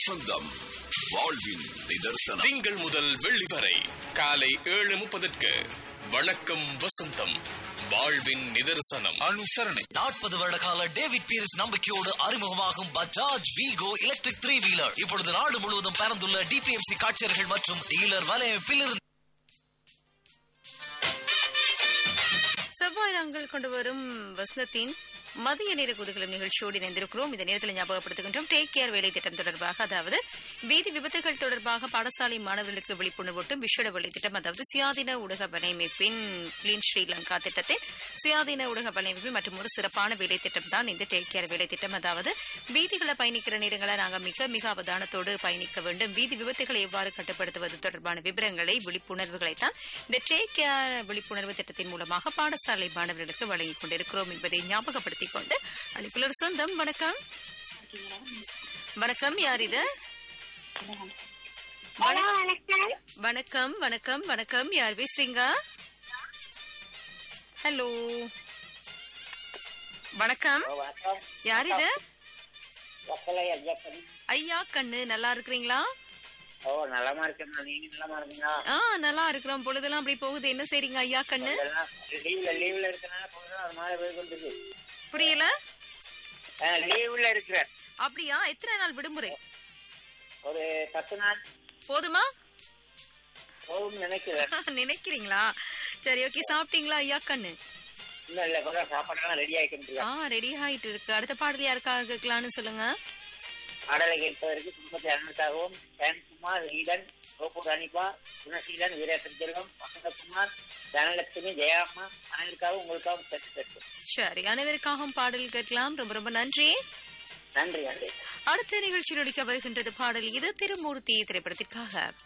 வசந்தம் வாழ்வின் நிதர்சனம் திங்கள் முதல் வெள்ளி வரை காலை ஏழு முப்பதற்கு வணக்கம் வசந்தம் வாழ்வின் நிதர்சனம் அனுசரணை நாற்பது வருட கால டேவிட் பீரிஸ் நம்பிக்கையோடு அறிமுகமாகும் பஜாஜ் வீகோ எலக்ட்ரிக் த்ரீ வீலர் இப்பொழுது நாடு முழுவதும் பறந்துள்ள டிபிஎம்சி காட்சியர்கள் மற்றும் டீலர் வலையமைப்பில் இருந்து செவ்வாய் நாங்கள் கொண்டு வரும் வசந்தத்தின் மதிய நேர குதகலம் நிகழ்ச்சியோடு இணைந்திருக்கிறோம் இந்த நேரத்தில் ஞாபகப்படுத்துகின்றோம் டேக் கேர் வேலை திட்டம் தொடர்பாக அதாவது வீதி விபத்துகள் தொடர்பாக பாடசாலை மாணவர்களுக்கு விழிப்புணர்வூட்டும் விஷட வேலை திட்டம் அதாவது சுயாதீன ஊடக வலையமைப்பின் கிளீன் ஸ்ரீலங்கா திட்டத்தின் சுயாதீன ஊடக வலையமைப்பு மற்றும் ஒரு சிறப்பான வேலை திட்டம் தான் இந்த டேக் கேர் வேலை திட்டம் அதாவது வீதிகளை பயணிக்கிற நேரங்களை நாங்கள் மிக மிக அவதானத்தோடு பயணிக்க வேண்டும் வீதி விபத்துகளை எவ்வாறு கட்டுப்படுத்துவது தொடர்பான விவரங்களை விழிப்புணர்வுகளை தான் இந்த டேக் கேர் விழிப்புணர்வு திட்டத்தின் மூலமாக பாடசாலை மாணவர்களுக்கு வழங்கிக் கொண்டிருக்கிறோம் என்பதை ஞாபகப்படுத்திக் கொண்டு அளிப்புலர் சொந்தம் வணக்கம் வணக்கம் யார் இது ஹலோ வணக்கம் வணக்கம் வணக்கம் வணக்கம் யார் பேசுறீங்க ஹலோ வணக்கம் வணக்கம் யார் இது வக்கலை ஐயப்பன் ஐயா கண்ணு நல்லா இருக்கிறீங்களா ஓ நலமா இருக்கேன் நீங்க நலமா இருக்கீங்களா ஆ நல்லா இருக்கிறோம் பொழுதெல்லாம் அப்படி போகுது என்ன செய்றீங்க ஐயா கண்ணு இதெல்லாம் லீவ்ல லீவ்ல இருக்கனால போதும் அது மாதிரி போய் கொண்டு புரியல லீவ்ல இருக்கிறேன் அப்படியா எத்தனை நாள் விடுமுறை ஒரு பத்து நாள் போதுமா போதும் நினைக்கிறேன் நினைக்கிறீங்களா சரி ஓகே சாப்பிட்டீங்களா ஐயா கண்ணு இல்ல இல்ல கொஞ்சம் சாப்பாடுலாம் ரெடி ஆயிட்டு ஆ ரெடி ஆயிட்டு இருக்கு அடுத்த பாடல் யாருக்காக கேட்கலான்னு சொல்லுங்க பாடலை கேட்பதற்கு குடும்பத்தை அனுமதித்தாகவும் சேன்குமார் ஈடன் கோபூர் அனிபா குணசீலன் வீரேசன் செல்வம் வசந்தகுமார் தனலட்சுமி ஜெயாம்மா அனைவருக்காகவும் உங்களுக்காகவும் பெற்று பெற்று சரி அனைவருக்காகவும் பாடல் கேட்கலாம் ரொம்ப ரொம்ப நன்றி நன்றி நன்றி அடுத்த நிகழ்ச்சியில் ஒழிக்க வருகின்றது பாடல் இது திருமூர்த்தி திரைப்படத்திற்காக